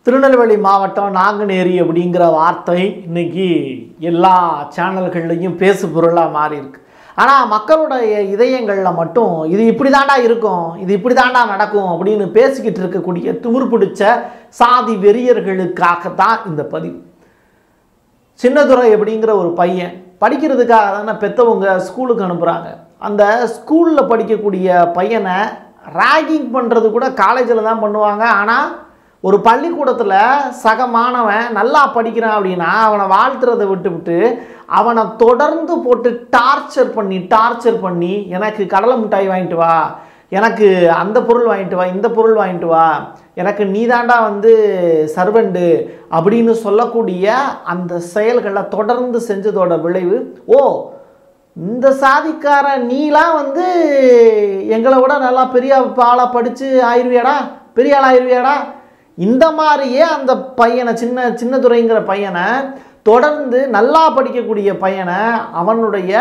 திருநெல்வேலி மாவட்டம் நாங்குநேரி அப்படிங்கிற வார்த்தை இன்னைக்கு எல்லா சேனல்கள்லையும் பேசு பொருளாக மாறி இருக்கு ஆனால் மக்களுடைய இதயங்களில் மட்டும் இது இப்படி தாண்டா இருக்கும் இது இப்படி தாண்டா நடக்கும் அப்படின்னு பேசிக்கிட்டு இருக்கக்கூடிய திமிர் பிடிச்ச சாதி வெறியர்களுக்காக தான் இந்த பதிவு சின்னதுரை அப்படிங்கிற ஒரு பையன் படிக்கிறதுக்காக தானே பெற்றவங்க ஸ்கூலுக்கு அனுப்புகிறாங்க அந்த ஸ்கூலில் படிக்கக்கூடிய பையனை ராகிங் பண்ணுறது கூட காலேஜில் தான் பண்ணுவாங்க ஆனால் ஒரு பள்ளிக்கூடத்தில் சக மாணவன் நல்லா படிக்கிறான் அப்படின்னா அவனை வாழ்த்துறதை விட்டுவிட்டு அவனை தொடர்ந்து போட்டு டார்ச்சர் பண்ணி டார்ச்சர் பண்ணி எனக்கு கடலை மிட்டாய் வாங்கிட்டு வா எனக்கு அந்த பொருள் வாங்கிட்டு வா இந்த பொருள் வாங்கிட்டு வா எனக்கு நீதாண்டா வந்து சர்வெண்டு அப்படின்னு சொல்லக்கூடிய அந்த செயல்களை தொடர்ந்து செஞ்சதோட விளைவு ஓ இந்த சாதிக்கார நீலாம் வந்து எங்களை விட நல்லா பெரிய ஆளாக படித்து ஆயிருவியாடா பெரிய ஆள் ஆயிருவியாடா இந்த மாதிரியே அந்த பையனை சின்ன சின்னதுரைங்கிற பையனை தொடர்ந்து நல்லா படிக்கக்கூடிய பையனை அவனுடைய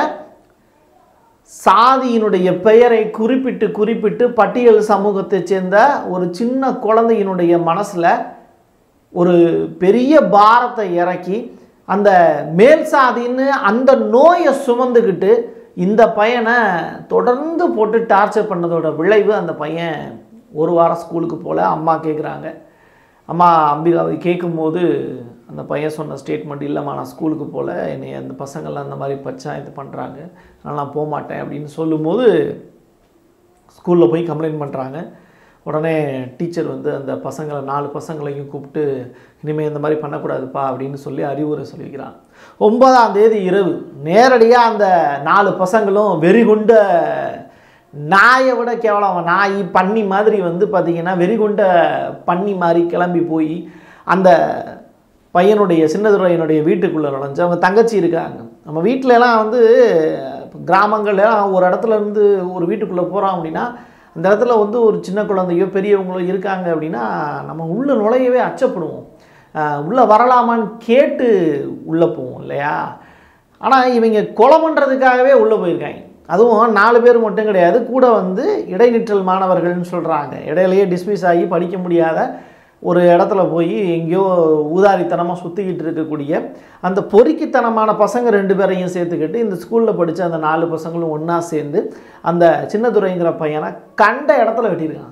சாதியினுடைய பெயரை குறிப்பிட்டு குறிப்பிட்டு பட்டியல் சமூகத்தைச் சேர்ந்த ஒரு சின்ன குழந்தையினுடைய மனசில் ஒரு பெரிய பாரத்தை இறக்கி அந்த மேல் சாதின்னு அந்த நோயை சுமந்துக்கிட்டு இந்த பையனை தொடர்ந்து போட்டு டார்ச்சர் பண்ணதோட விளைவு அந்த பையன் ஒரு வாரம் ஸ்கூலுக்கு போல அம்மா கேட்குறாங்க அம்மா அம்பிகாவை கேட்கும்போது அந்த பையன் சொன்ன ஸ்டேட்மெண்ட் இல்லைம்மா நான் ஸ்கூலுக்கு போகல என்னை அந்த பசங்கள்லாம் அந்த மாதிரி பஞ்சாயத்து பண்ணுறாங்க அதனால் நான் போக மாட்டேன் அப்படின்னு சொல்லும்போது ஸ்கூலில் போய் கம்ப்ளைண்ட் பண்ணுறாங்க உடனே டீச்சர் வந்து அந்த பசங்களை நாலு பசங்களையும் கூப்பிட்டு இனிமேல் இந்த மாதிரி பண்ணக்கூடாதுப்பா அப்படின்னு சொல்லி அறிவுரை சொல்லிக்கிறான் ஒன்பதாம் தேதி இரவு நேரடியாக அந்த நாலு பசங்களும் வெறிகுண்ட நாயை விட கேவலம் நாய் பன்னி மாதிரி வந்து பார்த்திங்கன்னா வெறிகுண்ட பன்னி மாதிரி கிளம்பி போய் அந்த பையனுடைய சின்னதுரையனுடைய வீட்டுக்குள்ளே நுழைஞ்சு அவங்க தங்கச்சி இருக்காங்க நம்ம வீட்டிலலாம் வந்து கிராமங்கள்லாம் ஒரு இடத்துல இருந்து ஒரு வீட்டுக்குள்ளே போகிறோம் அப்படின்னா அந்த இடத்துல வந்து ஒரு சின்ன குழந்தையோ பெரியவங்களோ இருக்காங்க அப்படின்னா நம்ம உள்ளே நுழையவே அச்சப்படுவோம் உள்ளே வரலாமான்னு கேட்டு உள்ளே போவோம் இல்லையா ஆனால் இவங்க கொலை பண்ணுறதுக்காகவே உள்ளே போயிருக்காங்க அதுவும் நாலு பேர் மட்டும் கிடையாது கூட வந்து இடைநிற்றல் மாணவர்கள்னு சொல்கிறாங்க இடையிலேயே டிஸ்மிஸ் ஆகி படிக்க முடியாத ஒரு இடத்துல போய் எங்கேயோ ஊதாரித்தனமாக சுற்றிக்கிட்டு இருக்கக்கூடிய அந்த பொறுக்கித்தனமான பசங்க ரெண்டு பேரையும் சேர்த்துக்கிட்டு இந்த ஸ்கூலில் படித்த அந்த நாலு பசங்களும் ஒன்றா சேர்ந்து அந்த சின்னதுரைங்கிற பையனை கண்ட இடத்துல வெட்டியிருக்காங்க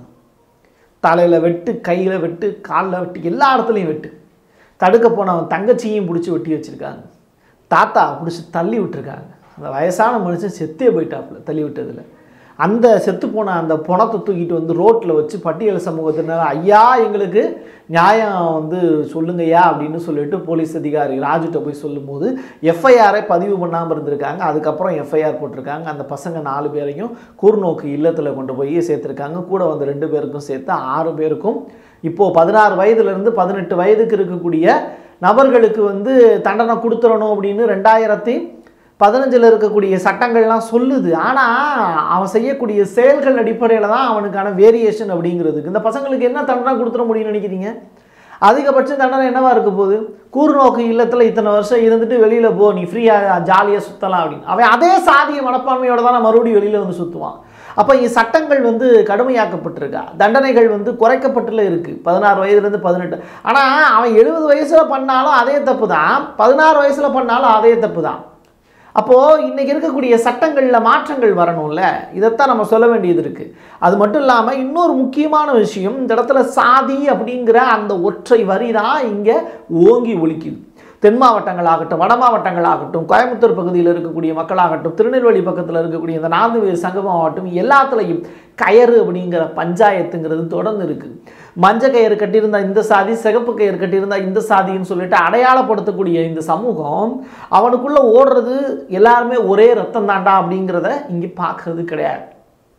தலையில் வெட்டு கையில் வெட்டு காலில் வெட்டு எல்லா இடத்துலையும் வெட்டு தடுக்க போன அவன் தங்கச்சியும் பிடிச்சி வெட்டி வச்சுருக்காங்க தாத்தா பிடிச்சி தள்ளி விட்டுருக்காங்க அந்த வயசான மனுஷன் செத்தே போயிட்டாப்புல தள்ளி விட்டதில் அந்த செத்து போன அந்த பணத்தை தூக்கிட்டு வந்து ரோட்டில் வச்சு பட்டியல் சமூகத்தினர் ஐயா எங்களுக்கு நியாயம் வந்து சொல்லுங்கய்யா அப்படின்னு சொல்லிட்டு போலீஸ் அதிகாரி ராஜுட்ட போய் சொல்லும்போது எஃப்ஐஆரை பதிவு பண்ணாமல் இருந்திருக்காங்க அதுக்கப்புறம் எஃப்ஐஆர் போட்டிருக்காங்க அந்த பசங்க நாலு பேரையும் கூர்நோக்கு இல்லத்தில் கொண்டு போய் சேர்த்துருக்காங்க கூட வந்து ரெண்டு பேருக்கும் சேர்த்து ஆறு பேருக்கும் இப்போது பதினாறு வயதுலேருந்து பதினெட்டு வயதுக்கு இருக்கக்கூடிய நபர்களுக்கு வந்து தண்டனை கொடுத்துடணும் அப்படின்னு ரெண்டாயிரத்தி பதினஞ்சில் இருக்கக்கூடிய சட்டங்கள்லாம் சொல்லுது ஆனால் அவன் செய்யக்கூடிய செயல்கள் அடிப்படையில் தான் அவனுக்கான வேரியேஷன் அப்படிங்கிறதுக்கு இந்த பசங்களுக்கு என்ன தண்டனை கொடுத்துட முடியும்னு நினைக்கிறீங்க அதிகபட்ச தண்டனை என்னவா இருக்க போகுது கூர்நோக்கு இல்லத்தில் இத்தனை வருஷம் இருந்துட்டு வெளியில் போ நீ ஃப்ரீயாக ஜாலியாக சுற்றலாம் அப்படின்னு அவன் அதே சாதிய மனப்பான்மையோட தான் மறுபடியும் வெளியில் வந்து சுற்றுவான் அப்போ இங்கே சட்டங்கள் வந்து கடுமையாக்கப்பட்டிருக்கா தண்டனைகள் வந்து குறைக்கப்பட்டுல இருக்குது பதினாறு வயதுலேருந்து பதினெட்டு ஆனால் அவன் எழுபது வயசில் பண்ணாலும் அதே தப்பு தான் பதினாறு வயசில் பண்ணாலும் அதே தப்பு தான் அப்போது இன்றைக்கி இருக்கக்கூடிய சட்டங்களில் மாற்றங்கள் வரணும்ல இதைத்தான் நம்ம சொல்ல வேண்டியது இருக்குது அது மட்டும் இல்லாமல் இன்னொரு முக்கியமான விஷயம் இந்த இடத்துல சாதி அப்படிங்கிற அந்த ஒற்றை வரி தான் இங்கே ஓங்கி ஒலிக்குது தென் மாவட்டங்களாகட்டும் வட மாவட்டங்களாகட்டும் கோயம்புத்தூர் பகுதியில் இருக்கக்கூடிய மக்களாகட்டும் திருநெல்வேலி பக்கத்தில் இருக்கக்கூடிய இந்த நான்கு சங்கமம் ஆகட்டும் எல்லாத்துலேயும் கயறு அப்படிங்கிற பஞ்சாயத்துங்கிறது தொடர்ந்து இருக்குது மஞ்சள் கயிறு கட்டியிருந்தா இந்த சாதி சிகப்பு கயிறு கட்டியிருந்தா இந்த சாதின்னு சொல்லிட்டு அடையாளப்படுத்தக்கூடிய இந்த சமூகம் அவனுக்குள்ளே ஓடுறது எல்லாருமே ஒரே ரத்தம் தாண்டா அப்படிங்கிறத இங்கே பார்க்கறது கிடையாது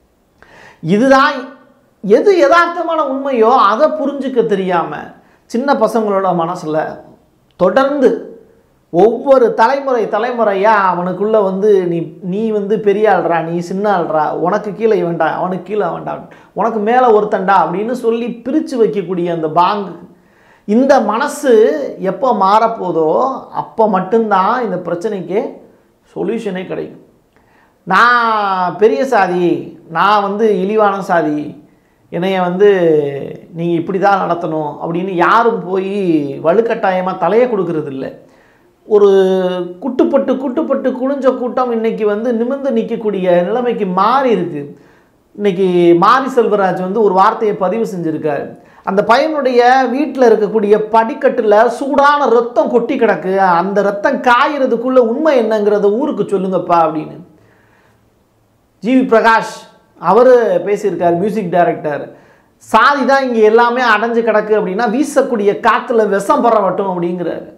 இதுதான் எது யதார்த்தமான உண்மையோ அதை புரிஞ்சுக்க தெரியாமல் சின்ன பசங்களோட மனசில் தொடர்ந்து ஒவ்வொரு தலைமுறை தலைமுறையாக அவனுக்குள்ளே வந்து நீ நீ வந்து பெரிய ஆள்றா நீ சின்ன ஆள்றா உனக்கு கீழே வேண்டாம் அவனுக்கு கீழே வேண்டாம் உனக்கு மேலே ஒருத்தண்டா அப்படின்னு சொல்லி பிரித்து வைக்கக்கூடிய அந்த பாங்கு இந்த மனசு எப்போ மாறப்போதோ அப்போ மட்டும்தான் இந்த பிரச்சனைக்கு சொல்யூஷனே கிடைக்கும் நான் பெரிய சாதி நான் வந்து இழிவான சாதி என்னைய வந்து நீங்கள் இப்படி தான் நடத்தணும் அப்படின்னு யாரும் போய் வலுக்கட்டாயமாக தலையை கொடுக்கறது இல்லை ஒரு குட்டுப்பட்டு குட்டுப்பட்டு குனிஞ்ச கூட்டம் இன்னைக்கு வந்து நிமிர்ந்து நிற்கக்கூடிய நிலைமைக்கு மாறி இருக்கு இன்னைக்கு மாரி செல்வராஜ் வந்து ஒரு வார்த்தையை பதிவு செஞ்சிருக்காரு அந்த பையனுடைய வீட்டில் இருக்கக்கூடிய படிக்கட்டில் சூடான ரத்தம் கொட்டி கிடக்கு அந்த ரத்தம் காயறதுக்குள்ள உண்மை என்னங்கிறத ஊருக்கு சொல்லுங்கப்பா அப்படின்னு ஜிவி பிரகாஷ் அவர் பேசியிருக்கார் மியூசிக் டைரக்டர் சாதி தான் இங்கே எல்லாமே அடைஞ்சு கிடக்கு அப்படின்னா வீசக்கூடிய காற்றுல விஷம் பரவட்டும் அப்படிங்கிறாரு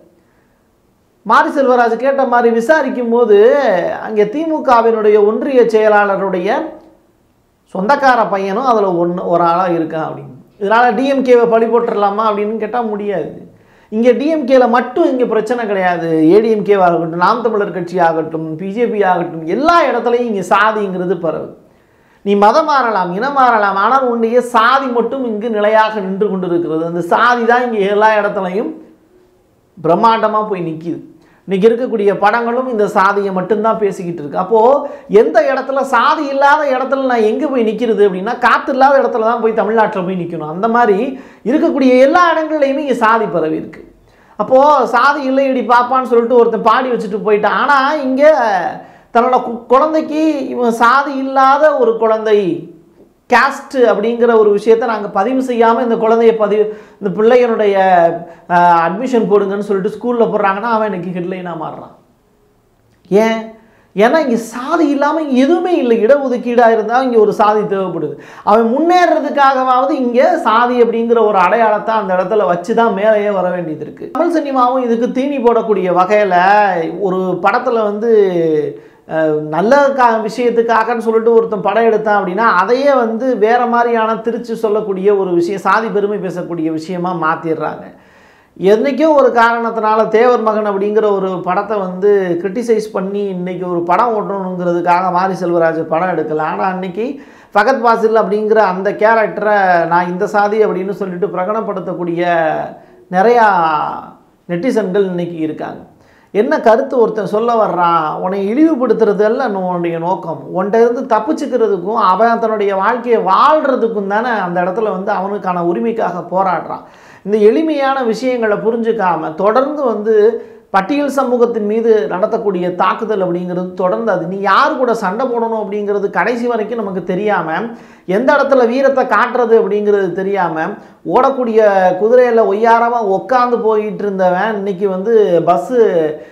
மாரி செல்வராஜ் கேட்ட மாதிரி விசாரிக்கும் போது அங்கே திமுகவினுடைய ஒன்றிய செயலாளருடைய சொந்தக்கார பையனும் அதில் ஒன்று ஒரு ஆளாக இருக்கான் அப்படின்னு இதனால் டிஎம்கேவை பழி போட்டுடலாமா அப்படின்னு கேட்டால் முடியாது இங்கே டிஎம்கேல மட்டும் இங்கே பிரச்சனை கிடையாது ஏடிஎம்கேவாகட்டும் நாம் தமிழர் கட்சி ஆகட்டும் பிஜேபி ஆகட்டும் எல்லா இடத்துலையும் இங்கே சாதிங்கிறது பரவு நீ மதம் மாறலாம் இனம் மாறலாம் ஆனால் உன்னுடைய சாதி மட்டும் இங்கு நிலையாக நின்று கொண்டிருக்கிறது அந்த சாதி தான் இங்கே எல்லா இடத்துலையும் பிரம்மாண்டமாக போய் நிற்கிது இன்னைக்கு இருக்கக்கூடிய படங்களும் இந்த சாதியை மட்டும்தான் பேசிக்கிட்டு இருக்கு அப்போது எந்த இடத்துல சாதி இல்லாத இடத்துல நான் எங்கே போய் நிற்கிறது அப்படின்னா காற்று இல்லாத இடத்துல தான் போய் தமிழ்நாட்டில் போய் நிற்கணும் அந்த மாதிரி இருக்கக்கூடிய எல்லா இடங்கள்லையுமே இங்கே சாதி பரவி இருக்கு அப்போது சாதி இல்லையடி பாப்பான்னு சொல்லிட்டு ஒருத்தன் பாடி வச்சுட்டு போயிட்டான் ஆனால் இங்கே தன்னோட கு- குழந்தைக்கு இவன் சாதி இல்லாத ஒரு குழந்தை கேஸ்ட் அப்படிங்கிற ஒரு விஷயத்தை நாங்கள் பதிவு செய்யாமல் இந்த குழந்தைய பதிவு இந்த பிள்ளையனுடைய அட்மிஷன் போடுங்கன்னு சொல்லிட்டு ஸ்கூலில் போடுறாங்கன்னா அவன் எனக்கு ஹெட்லைனாக மாறுறான் ஏன் ஏன்னா இங்கே சாதி இல்லாமல் இங்கே எதுவுமே இல்லை இடஒதுக்கீடாக இருந்தால் இங்கே ஒரு சாதி தேவைப்படுது அவன் முன்னேறதுக்காகவாவது இங்கே சாதி அப்படிங்கிற ஒரு அடையாளத்தை அந்த இடத்துல வச்சு தான் மேலேயே வர வேண்டியது இருக்குது தமிழ் சினிமாவும் இதுக்கு தீனி போடக்கூடிய வகையில் ஒரு படத்தில் வந்து அஹ், நல்ல கா விஷயத்துக்காகன்னு சொல்லிட்டு ஒருத்தன் படம் எடுத்தான் அப்படின்னா அதையே வந்து வேற மாதிரியான திருச்சி சொல்லக்கூடிய ஒரு விஷயம் சாதி பெருமை பேசக்கூடிய விஷயமா மாற்றிடுறாங்க என்றைக்கும் ஒரு காரணத்தினால தேவர் மகன் அப்படிங்கிற ஒரு படத்தை வந்து கிரிட்டிசைஸ் பண்ணி இன்னைக்கு ஒரு படம் ஓட்டணுங்கிறதுக்காக மாரி செல்வராஜ் படம் எடுக்கல ஆனால் அன்னைக்கு ஃபகத் பாசில் அப்படிங்கிற அந்த கேரக்டரை நான் இந்த சாதி அப்படின்னு சொல்லிட்டு பிரகடனப்படுத்தக்கூடிய நிறையா நெட்டிசன்கள் இன்னைக்கு இருக்காங்க என்ன கருத்து ஒருத்தன் சொல்ல வர்றான் உன்னை இழிவுபடுத்துறது அல்ல உன்னுடைய நோக்கம் உன்கிட்ட இருந்து தப்பிச்சுக்கிறதுக்கும் அவன் தன்னுடைய வாழ்க்கையை வாழ்கிறதுக்கும் தானே அந்த இடத்துல வந்து அவனுக்கான உரிமைக்காக போராடுறான் இந்த எளிமையான விஷயங்களை புரிஞ்சுக்காம தொடர்ந்து வந்து பட்டியல் சமூகத்தின் மீது நடத்தக்கூடிய தாக்குதல் அப்படிங்கிறது தொடர்ந்து அது நீ யார் கூட சண்டை போடணும் அப்படிங்கிறது கடைசி வரைக்கும் நமக்கு தெரியாமல் எந்த இடத்துல வீரத்தை காட்டுறது அப்படிங்கிறது தெரியாமல் ஓடக்கூடிய குதிரையில் ஒய்யாரமாக உட்காந்து போயிட்டு இருந்தவன் இன்னைக்கு வந்து பஸ்ஸு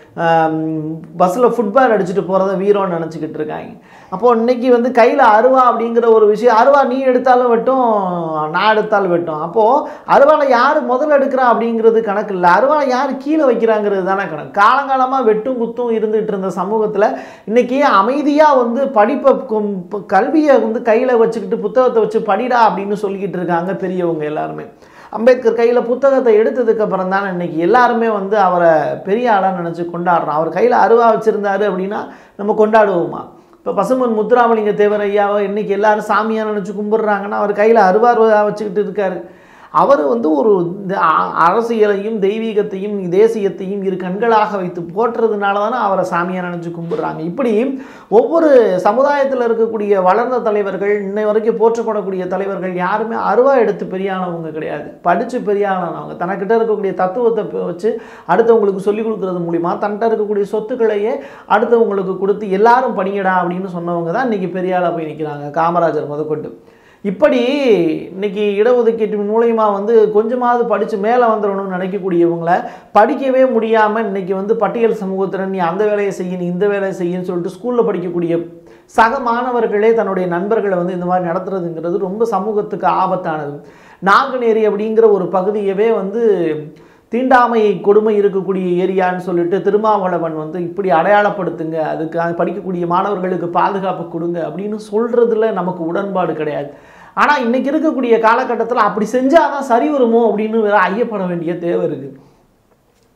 பஸ்ஸில் ஃபுட்பால் அடிச்சுட்டு போகிறத வீரம்னு நினச்சிக்கிட்டு இருக்காங்க அப்போது இன்னைக்கு வந்து கையில் அருவா அப்படிங்கிற ஒரு விஷயம் அருவா நீ எடுத்தாலும் வெட்டும் நான் எடுத்தாலும் வெட்டும் அப்போது அருவாலை யார் முதல்ல எடுக்கிறா அப்படிங்கிறது கணக்கு இல்லை அருவாலை யார் கீழே வைக்கிறாங்கிறது தானே கணக்கு காலங்காலமாக வெட்டும் குத்தும் இருந்துகிட்டு இருந்த சமூகத்தில் இன்னைக்கு அமைதியாக வந்து படிப்பை கும்- ப- கல்வியை வந்து கையில் வச்சுக்கிட்டு புத்தகத்தை வச்சு படிடா அப்படின்னு சொல்லிக்கிட்டு இருக்காங்க பெரியவங்க எல்லாருமே அம்பேத்கர் கையில் புத்தகத்தை எடுத்ததுக்கு அப்புறம் தானே இன்னைக்கு எல்லாருமே வந்து அவரை பெரிய ஆளாக நினச்சி கொண்டாடுறோம் அவர் கையில் அருவா வச்சுருந்தாரு அப்படின்னா நம்ம கொண்டாடுவோமா இப்போ பசுமன் முத்துராமலிங்க தேவர் ஐயாவை இன்னைக்கு எல்லாரும் சாமியாக நினச்சி கும்பிடுறாங்கன்னா அவர் கையில் அருவார்வா வச்சுக்கிட்டு இருக்காரு அவர் வந்து ஒரு இந்த அ- அரசியலையும் தெய்வீகத்தையும் தேசியத்தையும் இரு கண்களாக வைத்து போற்றுறதுனால தானே அவரை சாமியாக நினச்சி கும்பிடுறாங்க இப்படி ஒவ்வொரு சமுதாயத்தில் இருக்கக்கூடிய வளர்ந்த தலைவர்கள் இன்னை வரைக்கும் போற்றப்படக்கூடிய தலைவர்கள் யாருமே அருவா எடுத்து பெரியானவங்க கிடையாது படித்து பெரியானவங்க தனக்கிட்ட இருக்கக்கூடிய தத்துவத்தை ப- வச்சு அடுத்தவங்களுக்கு சொல்லிக் கொடுக்கறது மூலிமா தன்கிட்ட இருக்கக்கூடிய சொத்துக்களையே அடுத்தவங்களுக்கு கொடுத்து எல்லாரும் படிங்கடா அப்படின்னு சொன்னவங்க தான் இன்னைக்கு பெரியாளா போய் நிற்கிறாங்க காமராஜர் முதற்கொண்டு இப்படி இன்னைக்கு இடஒதுக்கீட்டு மூலயமா வந்து கொஞ்சமாவது படித்து மேலே வந்துடணும்னு நினைக்கக்கூடியவங்கள படிக்கவே முடியாமல் இன்னைக்கு வந்து பட்டியல் சமூகத்தில் நீ அந்த வேலையை செய்ய நீ இந்த வேலையை செய்யன்னு சொல்லிட்டு ஸ்கூலில் படிக்கக்கூடிய சக மாணவர்களே தன்னுடைய நண்பர்களை வந்து இந்த மாதிரி நடத்துறதுங்கிறது ரொம்ப சமூகத்துக்கு ஆபத்தானது நாங்குநேரி அப்படிங்கிற ஒரு பகுதியவே வந்து தீண்டாமை கொடுமை இருக்கக்கூடிய ஏரியான்னு சொல்லிட்டு திருமாவளவன் வந்து இப்படி அடையாளப்படுத்துங்க அதுக்கு அங்க படிக்கக்கூடிய மாணவர்களுக்கு பாதுகாப்பு கொடுங்க அப்படின்னு சொல்கிறதுல நமக்கு உடன்பாடு கிடையாது ஆனால் இன்னைக்கு இருக்கக்கூடிய காலகட்டத்தில் அப்படி செஞ்சால் தான் சரி வருமோ அப்படின்னு வேற ஐயப்பட வேண்டிய தேவை இருக்குது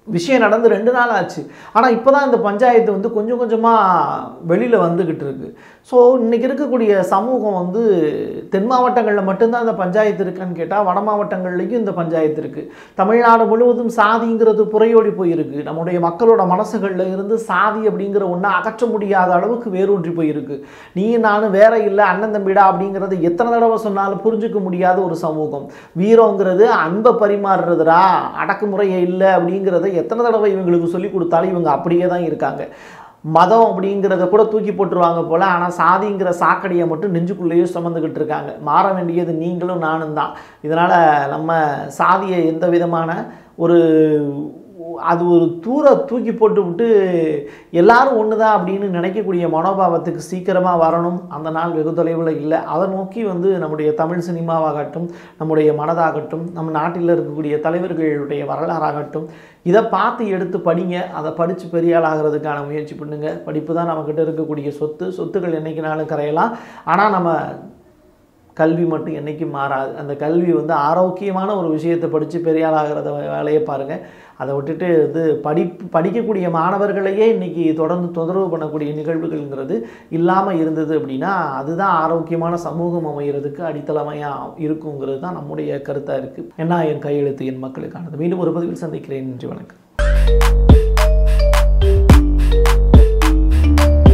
விஷயம் நடந்து ரெண்டு நாள் ஆச்சு ஆனால் இப்போ தான் இந்த பஞ்சாயத்து வந்து கொஞ்சம் கொஞ்சமாக வெளியில் வந்துக்கிட்டு இருக்கு ஸோ இன்றைக்கி இருக்கக்கூடிய சமூகம் வந்து தென் மாவட்டங்களில் மட்டும்தான் இந்த பஞ்சாயத்து இருக்கான்னு கேட்டால் வட மாவட்டங்கள்லேயும் இந்த பஞ்சாயத்து இருக்குது தமிழ்நாடு முழுவதும் சாதிங்கிறது புறையோடி போயிருக்கு நம்முடைய மக்களோட மனசுகளில் இருந்து சாதி அப்படிங்கிற ஒன்றை அகற்ற முடியாத அளவுக்கு வேரூன்றி போயிருக்கு நீ நானும் வேற இல்லை அண்ணன் தம்பிடா அப்படிங்கிறது எத்தனை தடவை சொன்னாலும் புரிஞ்சுக்க முடியாத ஒரு சமூகம் வீரங்கிறது அன்பை பரிமாறுறதுடா அடக்குமுறையே இல்லை அப்படிங்கிறத எத்தனை தடவை இவங்களுக்கு சொல்லி கொடுத்தாலும் இவங்க அப்படியே தான் இருக்காங்க மதம் அப்படிங்கிறத கூட தூக்கி போட்டுருவாங்க போல் ஆனால் சாதிங்கிற சாக்கடையை மட்டும் நெஞ்சுக்குள்ளேயே சுமந்துக்கிட்டு இருக்காங்க மாற வேண்டியது நீங்களும் நானும் தான் இதனால் நம்ம சாதியை எந்த விதமான ஒரு அது ஒரு தூர தூக்கி போட்டு விட்டு எல்லாரும் ஒன்று தான் அப்படின்னு நினைக்கக்கூடிய மனோபாவத்துக்கு சீக்கிரமாக வரணும் அந்த நாள் வெகு தொலைவில் இல்லை அதை நோக்கி வந்து நம்முடைய தமிழ் சினிமாவாகட்டும் நம்முடைய மனதாகட்டும் நம்ம நாட்டில் இருக்கக்கூடிய தலைவர்களுடைய வரலாறாகட்டும் இதை பார்த்து எடுத்து படிங்க அதை படித்து பெரிய ஆள் ஆகிறதுக்கான முயற்சி பண்ணுங்க படிப்பு தான் நம்மக்கிட்ட இருக்கக்கூடிய சொத்து சொத்துக்கள் என்னைக்குனாலும் கரையலாம் ஆனால் நம்ம கல்வி மட்டும் என்றைக்கும் மாறாது அந்த கல்வி வந்து ஆரோக்கியமான ஒரு விஷயத்தை படித்து பெரிய ஆளாகிறத வேலையை பாருங்கள் அதை விட்டுட்டு இது படிப்பு படிக்கக்கூடிய மாணவர்களையே இன்றைக்கி தொடர்ந்து தொந்தரவு பண்ணக்கூடிய நிகழ்வுகள்ங்கிறது இல்லாமல் இருந்தது அப்படின்னா அதுதான் ஆரோக்கியமான சமூகம் அமைகிறதுக்கு அடித்தளமையாக இருக்குங்கிறது தான் நம்முடைய கருத்தாக இருக்குது என்ன என் கையெழுத்து என் மக்களுக்கானது மீண்டும் ஒரு பதிவில் சந்திக்கிறேன் நன்றி வணக்கம்